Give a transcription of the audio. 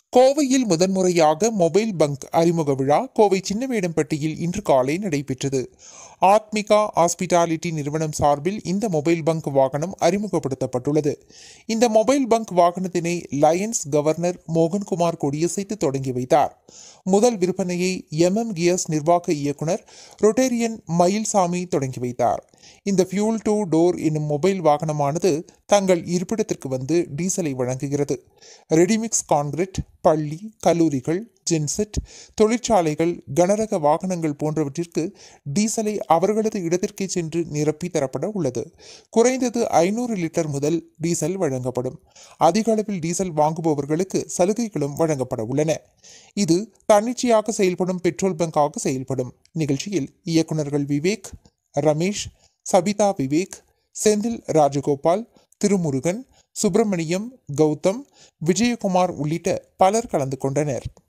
கோவையில் முதன்முறையாக mobile bunk அறிமுக விழா கோவை சின்னவேடம்பட்டியில் இன்று காலை நடைபெற்றது ஆத்மிகா ஹாஸ்பிட்டாலிட்டி நிறுவனம் சார்பில் இந்த மொபைல் பங்க் வாகனம் அறிமுகப்படுத்தப்பட்டுள்ளது இந்த மொபைல் பங்க் வாகனத்தினை லயன்ஸ் கவர்னர் மோகன்குமார் கொடியசைத்து தொடங்கி வைத்தார் முதல் விற்பனையை எம்எம் கியர்ஸ் நிர்வாக இயக்குனர் ரொட்டேரியன் மயில்சாமி தொடங்கி வைத்தார் இந்த ஃபியூல் டு டோர் என்னும் மொபைல் வாகனமானது தங்கள் இருப்பிடத்திற்கு வந்து டீசலை வழங்குகிறது ரெடிமிக்ஸ் கான்கிரீட் பள்ளி கல்லூரிகள் ஜென்செட் தொழிற்சாலைகள் கனரக வாகனங்கள் போன்றவற்றிற்கு டீசலை அவர்களது இடத்திற்கே சென்று நிரப்பி தரப்பட உள்ளது குறைந்தது ஐநூறு லிட்டர் முதல் டீசல் வழங்கப்படும் அதிக அளவில் டீசல் வாங்குபவர்களுக்கு சலுகைகளும் வழங்கப்பட உள்ளன இது தன்னிச்சையாக செயல்படும் பெட்ரோல் பங்காக செயல்படும் நிகழ்ச்சியில் இயக்குநர்கள் விவேக் ரமேஷ் சபிதா விவேக் செந்தில் ராஜகோபால் திருமுருகன் சுப்பிரமணியம் கௌதம் விஜயகுமார் உள்ளிட்ட பலர் கலந்து கொண்டனர்